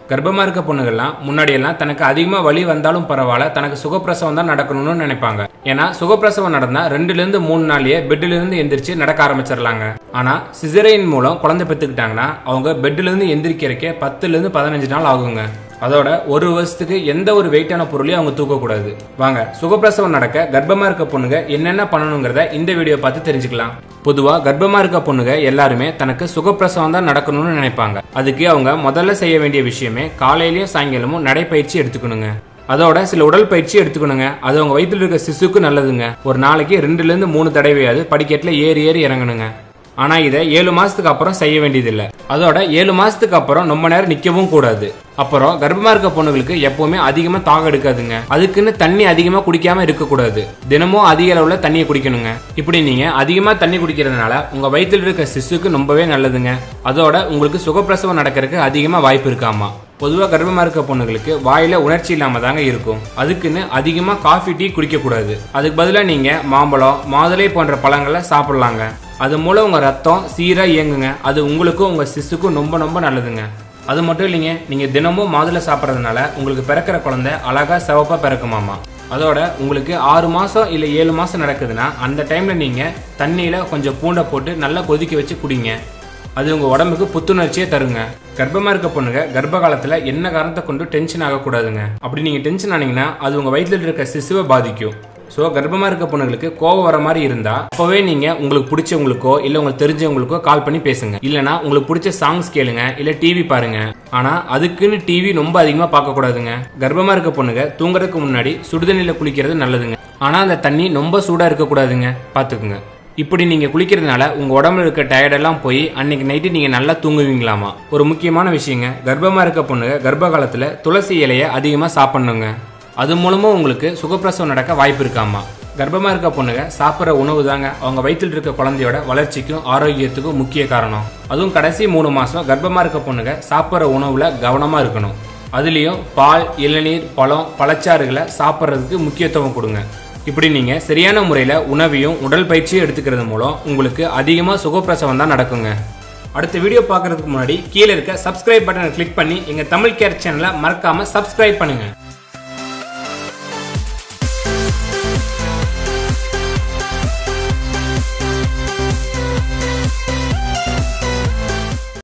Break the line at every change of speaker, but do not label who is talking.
கர்ப்பமா இருக்க பொண்ணுகள்லாம் முன்னாடி எல்லாம் தனக்கு அதிகமா வலி வந்தாலும் பரவாயில்ல தனக்கு சுகப்பிரசவம் தான் நடக்கணும்னு நினைப்பாங்க ஏன்னா சுகப்பிரசவம் நடந்தா ரெண்டுல இருந்து மூணு நாள்லயே பெட்ல இருந்து எந்திரிச்சு நடக்க ஆரம்பிச்சிடலாங்க ஆனா சிசரையின் மூலம் குழந்தை பெத்துக்கிட்டாங்கன்னா அவங்க பெட்ல இருந்து எந்திரிக்கிறக்கே பத்துல இருந்து பதினஞ்சு நாள் ஆகுங்க அதோட ஒரு வருஷத்துக்கு எந்த ஒரு வெயிட்டான பொருளையும் அவங்க தூக்கக்கூடாது வாங்க சுகப்பிரசவம் நடக்க கர்ப்பமா இருக்க பொண்ணுங்க என்னென்ன பண்ணணுங்கிறத இந்த வீடியோ பார்த்து தெரிஞ்சுக்கலாம் பொதுவா கர்ப்பமா இருக்க பொண்ணுங்க எல்லாருமே தனக்கு சுகப்பிரசவம் தான் நடக்கணும்னு நினைப்பாங்க அதுக்கு அவங்க முதல்ல செய்ய வேண்டிய விஷயமே காலையிலயும் சாயங்காலமும் நடைப்பயிற்சி எடுத்துக்கணுங்க அதோட சில உடல் பயிற்சி எடுத்துக்கணுங்க அது அவங்க வயித்துல இருக்க சிசுக்கு நல்லதுங்க ஒரு நாளைக்கு ரெண்டுல இருந்து மூணு தடவையாவது படிக்கட்டுல ஏறி ஏறி இறங்கணுங்க ஆனா இதை ஏழு மாசத்துக்கு அப்புறம் செய்ய வேண்டியதில்லை அதோட ஏழு மாசத்துக்கு அப்புறம் ரொம்ப நேரம் நிக்கவும் கூடாது அப்புறம் கர்ப்பமா இருக்க பொண்ணுங்களுக்கு எப்பவுமே அதிகமா தாகம் எடுக்காதுங்க அதுக்குன்னு தண்ணி அதிகமா குடிக்காம இருக்க கூடாது தினமும் அதிக அளவுல தண்ணியை குடிக்கணுங்க இப்படி நீங்க அதிகமா தண்ணி குடிக்கிறதுனால உங்க வயித்துல இருக்க சிசுக்கு ரொம்பவே நல்லதுங்க அதோட உங்களுக்கு சுகப்பிரசவம் நடக்கிறதுக்கு அதிகமா வாய்ப்பு இருக்காமா பொதுவா கர்ப்பமா இருக்க பொண்ணுங்களுக்கு வாயில உணர்ச்சி இல்லாம தாங்க இருக்கும் அதுக்குன்னு அதிகமா காஃபி டீ குடிக்க கூடாது அதுக்கு பதிலா நீங்க மாம்பழம் மாதுளை போன்ற பழங்களை சாப்பிடலாங்க அது மூலம் உங்க ரத்தம் சீரா இயங்குங்க அது உங்களுக்கும் உங்க சிசுக்கும் ரொம்ப ரொம்ப நல்லதுங்க அது மட்டும் இல்லைங்க நீங்க தினமும் மாதுளை சாப்பிட்றதுனால உங்களுக்கு பிறக்கிற குழந்தை அழகா சிவப்பா பிறக்குமாமா அதோட உங்களுக்கு ஆறு மாசம் இல்ல ஏழு மாசம் நடக்குதுன்னா அந்த டைம்ல நீங்க தண்ணியில கொஞ்சம் பூண்டை போட்டு நல்லா கொதிக்க வச்சு குடிங்க அது உங்க உடம்புக்கு புத்துணர்ச்சியே தருங்க கர்ப்பமா இருக்க பொண்ணுங்க கர்ப்ப காலத்துல என்ன காரணத்தை கொண்டு டென்ஷன் ஆகக்கூடாதுங்க அப்படி நீங்க டென்ஷன் ஆனீங்கன்னா அது உங்க வயித்துல இருக்க சிசுவை பாதிக்கும் ஸோ கர்ப்பமா இருக்க பொண்ணுங்களுக்கு கோவம் வர மாதிரி இருந்தா அப்பவே நீங்க உங்களுக்கு பிடிச்சவங்களுக்கோ இல்ல உங்களுக்கு தெரிஞ்சவங்களுக்கோ கால் பண்ணி பேசுங்க இல்லனா உங்களுக்கு பிடிச்ச சாங்ஸ் கேளுங்க இல்ல டிவி பாருங்க ஆனா அதுக்குன்னு டிவி ரொம்ப அதிகமா பார்க்க கூடாதுங்க கர்ப்பமா இருக்க பொண்ணுங்க தூங்குறதுக்கு முன்னாடி சுடுதண்ணில குளிக்கிறது நல்லதுங்க ஆனா அந்த தண்ணி ரொம்ப சூடா இருக்க கூடாதுங்க பாத்துக்குங்க இப்படி நீங்க குளிக்கிறதுனால உங்க உடம்புல இருக்க டயர்டெல்லாம் போய் அன்னைக்கு நைட்டு நீங்க நல்லா தூங்குவீங்களாமா ஒரு முக்கியமான விஷயங்க கர்ப்பமா இருக்க பொண்ணுங்க கர்ப்ப காலத்துல துளசி இலைய அதிகமா சாப்பிடணுங்க அது மூலமும் உங்களுக்கு சுகப்பிரசவம் நடக்க வாய்ப்பு இருக்காமா கர்ப்பமா இருக்க பொண்ணுங்க சாப்பிட்ற உணவு தாங்க அவங்க வயிற்றில் இருக்க குழந்தையோட வளர்ச்சிக்கும் ஆரோக்கியத்துக்கும் முக்கிய காரணம் அதுவும் கடைசி மூணு மாசம் கர்ப்பமா இருக்க பொண்ணுங்க சாப்பிட்ற உணவுல கவனமா இருக்கணும் அதுலயும் பால் இளநீர் பழம் பழச்சாறுகளை சாப்பிட்றதுக்கு முக்கியத்துவம் கொடுங்க இப்படி நீங்க சரியான முறையில உணவையும் உடல் பயிற்சியும் எடுத்துக்கிறது மூலம் உங்களுக்கு அதிகமா சுகப்பிரசவம் தான் நடக்குங்க அடுத்த வீடியோ பார்க்கறதுக்கு முன்னாடி கீழே இருக்க சப்ஸ்கிரைப் பட்டனை கிளிக் பண்ணி எங்க தமிழ் கேர் சேனலை மறக்காம சப்ஸ்கிரைப் பண்ணுங்க